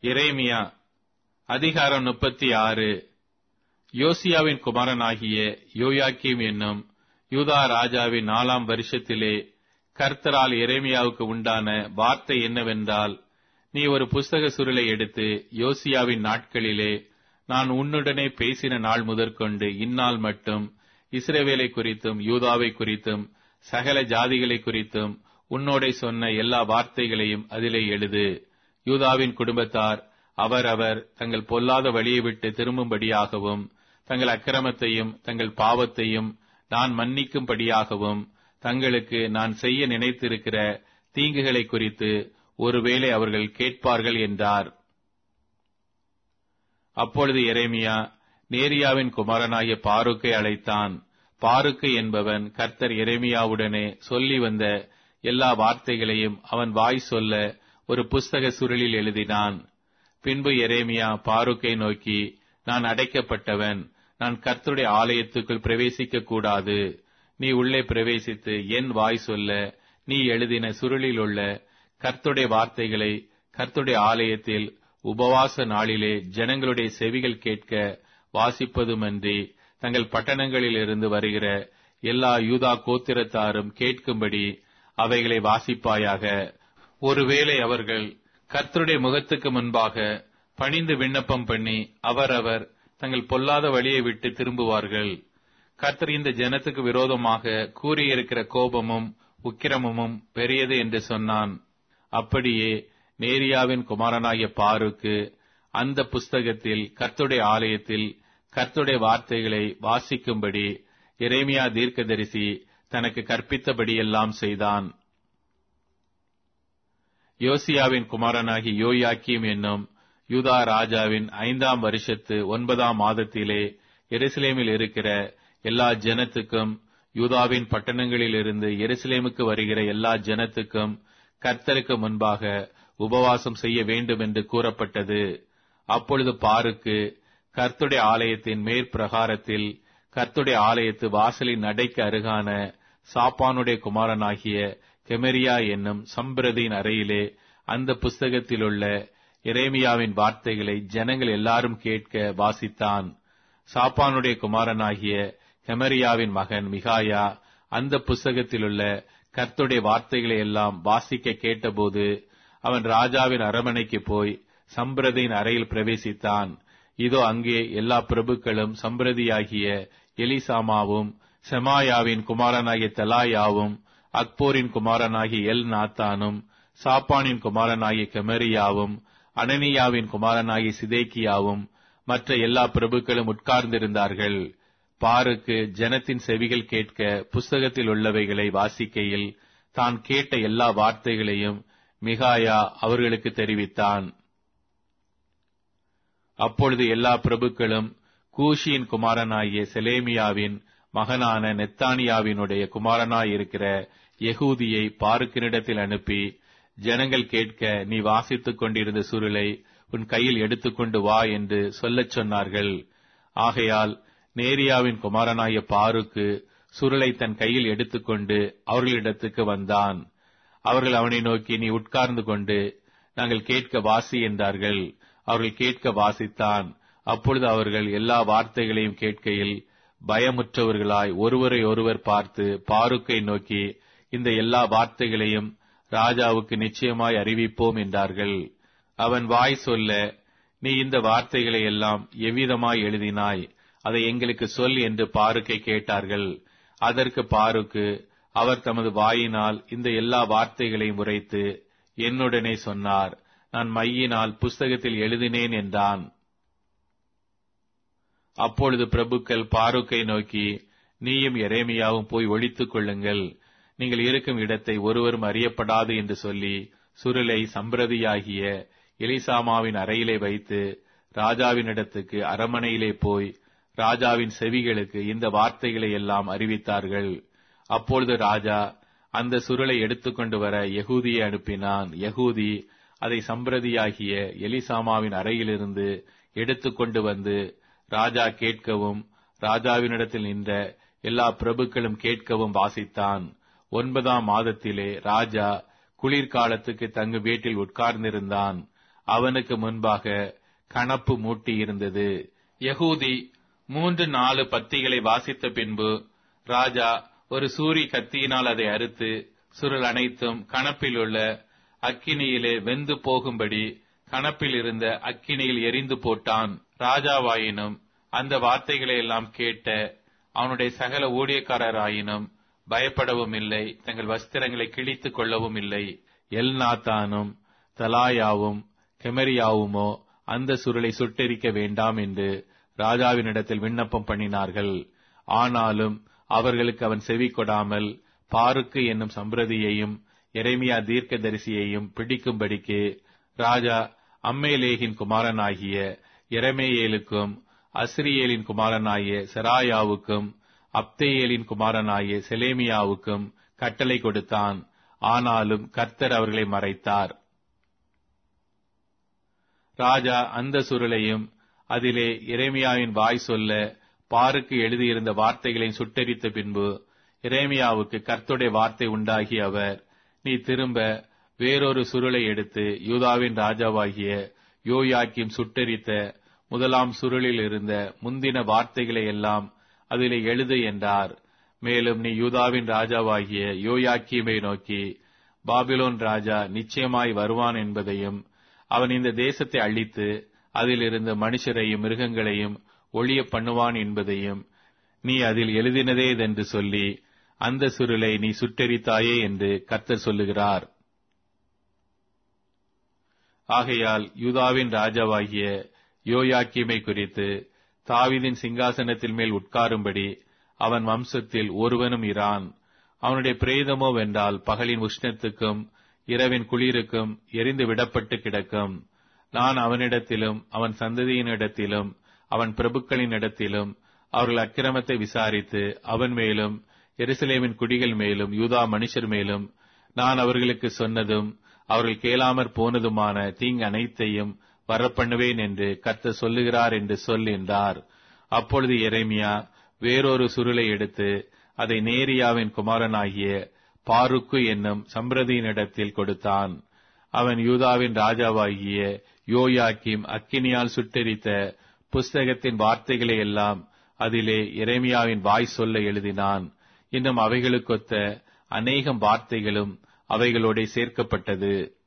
எரேமியா அதிகாரம் முப்பத்தி ஆறு யோசியாவின் குமாரனாகிய யோயாக்கீம் என்னும் யூதா ராஜாவின் நாலாம் வருஷத்திலே கர்த்தரால் எரேமியாவுக்கு உண்டான வார்த்தை என்னவென்றால் நீ ஒரு புஸ்தக சுருளை எடுத்து யோசியாவின் நாட்களிலே நான் உன்னுடனே பேசின நாள் முதற்கொண்டு இந்நாள் மட்டும் இஸ்ரவேலை குறித்தும் யூதாவை குறித்தும் சகல ஜாதிகளை குறித்தும் உன்னோடே சொன்ன எல்லா வார்த்தைகளையும் அதிலே எழுது யூதாவின் குடும்பத்தார் அவரவர் தங்கள் பொல்லாத வழியை விட்டு திரும்பும்படியாகவும் தங்கள் அக்கிரமத்தையும் தங்கள் பாவத்தையும் நான் மன்னிக்கும்படியாகவும் தங்களுக்கு நான் செய்ய நினைத்திருக்கிற தீங்குகளை குறித்து ஒருவேளை அவர்கள் கேட்பார்கள் என்றார் அப்பொழுது எரேமியா நேரியாவின் குமாரனாகிய பாருக்கை அழைத்தான் பாருக்கு என்பவன் கர்த்தர் எரேமியாவுடனே சொல்லி வந்த எல்லா வார்த்தைகளையும் அவன் வாய் சொல்ல ஒரு புஸ்தக சுருளில் எழுதினான் பின்பு எரேமியா பாருக்கை நோக்கி நான் அடைக்கப்பட்டவன் நான் கர்த்தருடைய ஆலயத்துக்குள் பிரவேசிக்க கூடாது நீ உள்ளே பிரவேசித்து என் வாய் சொல்ல நீ எழுதின சுருளில் உள்ள கர்த்துடைய வார்த்தைகளை கர்த்துடைய ஆலயத்தில் உபவாச நாளிலே ஜனங்களுடைய செவிகள் கேட்க வாசிப்பதுமன்றி தங்கள் பட்டணங்களில் இருந்து வருகிற எல்லா யூதா கோத்திரத்தாரும் கேட்கும்படி அவைகளை வாசிப்பாயாக ஒருவேளை அவர்கள் கர்த்தருடைய முகத்துக்கு முன்பாக பணிந்து விண்ணப்பம் பண்ணி அவரவர் தங்கள் பொல்லாத வழியை விட்டு திரும்புவார்கள் கர்த்தர் இந்த ஜனத்துக்கு விரோதமாக கூறியிருக்கிற கோபமும் உக்கிரமும் பெரியது என்று சொன்னான் அப்படியே நேரியாவின் குமாரனாகிய பாருக்கு அந்த புஸ்தகத்தில் கர்த்துடைய ஆலயத்தில் கர்த்துடைய வார்த்தைகளை வாசிக்கும்படி எரேமியா தீர்க்கதரிசி தனக்கு கற்பித்தபடியெல்லாம் செய்தான் யோசியாவின் குமாரனாகி யோயாக்கீம் என்னும் யூதா ராஜாவின் ஐந்தாம் வருஷத்து ஒன்பதாம் மாதத்திலே எருசலேமில் இருக்கிற எல்லா ஜனத்துக்கும் யூதாவின் பட்டணங்களிலிருந்து எருசலேமுக்கு வருகிற எல்லா ஜனத்துக்கும் கர்த்தருக்கு முன்பாக உபவாசம் செய்ய வேண்டும் என்று கூறப்பட்டது அப்பொழுது பாருக்கு கர்த்துடைய ஆலயத்தின் மேற்பிரகாரத்தில் கர்த்துடைய ஆலயத்து வாசலின் நடைக்கு அருகான சாப்பானுடைய குமாரனாகிய கெமரியா என்னும் சம்பிரதியின் அறையிலே அந்த புஸ்தகத்திலுள்ள எரேமியாவின் வார்த்தைகளை ஜனங்கள் எல்லாரும் கேட்க வாசித்தான் சாப்பானுடைய குமாரனாகிய கெமரியாவின் மகன் மிகாயா அந்த புஸ்தகத்திலுள்ள கர்த்துடைய வார்த்தைகளை எல்லாம் வாசிக்க கேட்டபோது அவன் ராஜாவின் அரமனைக்கு போய் சம்பிரதியின் அறையில் பிரவேசித்தான் இதோ அங்கே எல்லா பிரபுக்களும் சம்பிரதியாகிய எலிசாமாவும் செமாயாவின் குமாரனாகிய தெலாயாவும் அக்போரின் குமாரனாகிய எல் நாத்தானும் சாப்பானின் குமாரனாகிய கெமரியாவும் அனனியாவின் குமாரனாகிய சிதேக்கியாவும் மற்ற எல்லா பிரபுக்களும் உட்கார்ந்திருந்தார்கள் பாருக்கு ஜனத்தின் செவிகள் கேட்க புஸ்தகத்தில் உள்ளவைகளை வாசிக்கையில் தான் கேட்ட எல்லா வார்த்தைகளையும் மிகாயா அவர்களுக்கு தெரிவித்தான் அப்பொழுது எல்லா பிரபுக்களும் கூஷியின் குமாரனாகிய செலேமியாவின் மகனான நெத்தானியாவினுடைய குமாரனாயிருக்கிற யகூதியை பாருக்கினிடத்தில் அனுப்பி ஜனங்கள் கேட்க நீ வாசித்துக் கொண்டிருந்த சுருளை உன் கையில் எடுத்துக்கொண்டு வா என்று சொல்லச் சொன்னார்கள் ஆகையால் நேரியாவின் குமாரனாய பாருக்கு சுருளை தன் கையில் எடுத்துக்கொண்டு அவர்களிடத்துக்கு வந்தான் அவர்கள் அவனை நோக்கி நீ உட்கார்ந்து கொண்டு நாங்கள் கேட்க வாசி என்றார்கள் அவர்கள் கேட்க வாசித்தான் அப்பொழுது அவர்கள் எல்லா வார்த்தைகளையும் கேட்கையில் பயமுற்றவர்களாய் ஒருவரை ஒருவர் பார்த்து பாருக்கை நோக்கி இந்த எல்லா வார்த்தைகளையும் ராஜாவுக்கு நிச்சயமாய் அறிவிப்போம் என்றார்கள் அவன் வாய் சொல்ல நீ இந்த வார்த்தைகளை எல்லாம் எவ்விதமாய் எழுதினாய் அதை எங்களுக்கு சொல் என்று பாருக்கை கேட்டார்கள் அதற்கு பாருக்கு அவர் தமது வாயினால் இந்த எல்லா வார்த்தைகளையும் உரைத்து என்னுடனே சொன்னார் நான் மையினால் புஸ்தகத்தில் எழுதினேன் என்றான் அப்பொழுது பிரபுக்கள் பாருக்கை நோக்கி நீயும் எரேமியாவும் போய் ஒழித்துக் கொள்ளுங்கள் நீங்கள் இருக்கும் இடத்தை ஒருவரும் அறியப்படாது என்று சொல்லி சுருளை சம்பிரதியாகிய எலிசாமாவின் அறையிலே வைத்து ராஜாவினிடத்துக்கு அரமனையிலே போய் ராஜாவின் செவிகளுக்கு இந்த வார்த்தைகளை எல்லாம் அறிவித்தார்கள் அப்பொழுது ராஜா அந்த சுருளை எடுத்துக்கொண்டு வர யகூதியை அனுப்பினான் யகூதி அதை சம்பிரதியாகிய எலிசாமாவின் அறையிலிருந்து எடுத்துக்கொண்டு வந்து ராஜா கேட்கவும் ராஜாவினிடத்தில் நின்ற எல்லா பிரபுக்களும் கேட்கவும் வாசித்தான் ஒன்பதாம் மாதத்திலே ராஜா குளிர்காலத்துக்கு தங்கு வீட்டில் உட்கார்ந்திருந்தான் அவனுக்கு முன்பாக கணப்பு மூட்டி இருந்தது யகூதி மூன்று நாலு பத்திகளை வாசித்த பின்பு ராஜா ஒரு சூரி கத்தியினால் அதை அறுத்து சுருள் அனைத்தும் கணப்பில் உள்ள அக்கினியிலே வெந்து போகும்படி கணப்பில் இருந்த அக்கினியில் எரிந்து போட்டான் ராஜாவாயினும் அந்த வார்த்தைகளை எல்லாம் கேட்ட அவனுடைய சகல ஊழியக்காரராயினும் பயப்படவும் இல்லை தங்கள் வஸ்திரங்களை கிழித்துக் கொள்ளவும் இல்லை எல்நாத்தானும் தலாயாவும் கெமரியாவுமோ அந்த சுருளை சுட்டெரிக்க வேண்டாம் என்று ராஜாவினிடத்தில் விண்ணப்பம் பண்ணினார்கள் ஆனாலும் அவர்களுக்கு அவன் செவி கொடாமல் பாருக்கு என்னும் சம்பிரதியையும் எரேமியா தீர்க்கதரிசியையும் பிடிக்கும்படிக்கு ராஜா அம்மேலேகின் குமாரனாகிய எரமேயேலுக்கும் அஸ்ரியேலின் குமாரனாகிய செராயாவுக்கும் அப்தேயேலின் குமாரனாகிய செலேமியாவுக்கும் கட்டளை கொடுத்தான் ஆனாலும் கர்த்தர் அவர்களை மறைத்தார் ராஜா அந்த சுருளையும் அதிலே எரேமியாவின் வாய் சொல்ல பாருக்கு எழுதியிருந்த வார்த்தைகளையும் சுட்டெரித்த பின்பு எரேமியாவுக்கு கர்த்துடைய வார்த்தை உண்டாகி அவர் நீ திரும்ப வேறொரு சுருளை எடுத்து யூதாவின் ராஜாவாகிய யோயாக்கிம் சுட்டெரித்த முதலாம் சுருளில் இருந்த முந்தின வார்த்தைகளை எல்லாம் அதிலே எழுது என்றார் மேலும் நீ யூதாவின் ராஜாவாகிய யோயாக்கீமை நோக்கி பாபிலோன் ராஜா நிச்சயமாய் வருவான் என்பதையும் அவன் இந்த தேசத்தை அழித்து அதில் இருந்த மனுஷரையும் மிருகங்களையும் ஒளிய பண்ணுவான் என்பதையும் நீ அதில் எழுதினதேதென்று சொல்லி அந்த சுருளை நீ சுட்டெரித்தாயே என்று கர்த்தர் சொல்லுகிறார் ஆகையால் யூதாவின் ராஜாவாகிய யோயாக்கியமை குறித்து தாவிதின் சிங்காசனத்தில் மேல் உட்காரும்படி அவன் வம்சத்தில் ஒருவனும் இரான் அவனுடைய பிரேதமோ வென்றால் பகலின் உஷ்ணத்துக்கும் இரவின் குளிருக்கும் எரிந்து விடப்பட்டு கிடக்கும் நான் அவனிடத்திலும் அவன் சந்ததியினிடத்திலும் அவன் பிரபுக்களின் இடத்திலும் அவர்கள் அக்கிரமத்தை விசாரித்து அவன் மேலும் எருசலேமின் குடிகள் மேலும் யூதா மனுஷர் மேலும் நான் அவர்களுக்கு சொன்னதும் அவர்கள் கேளாமற் போனதுமான தீங்கு அனைத்தையும் வரப்பண்ணுவேன் என்று கர்த்தர் சொல்லுகிறார் என்று சொல் என்றார் அப்பொழுது எரேமியா வேறொரு சுருளை எடுத்து அதை நேரியாவின் குமாரனாகிய பாருக்கு என்னும் சம்பிரதியினிடத்தில் கொடுத்தான் அவன் யூதாவின் ராஜாவாகிய யோயாக்கிம் அக்கினியால் சுட்டெரித்த புஸ்தகத்தின் வார்த்தைகளை எல்லாம் அதிலே எரேமியாவின் வாய் சொல்ல எழுதினான் இன்னும் அவைகளுக்கொத்த அநேகம் வார்த்தைகளும் அவைகளோட சேர்க்கப்பட்டது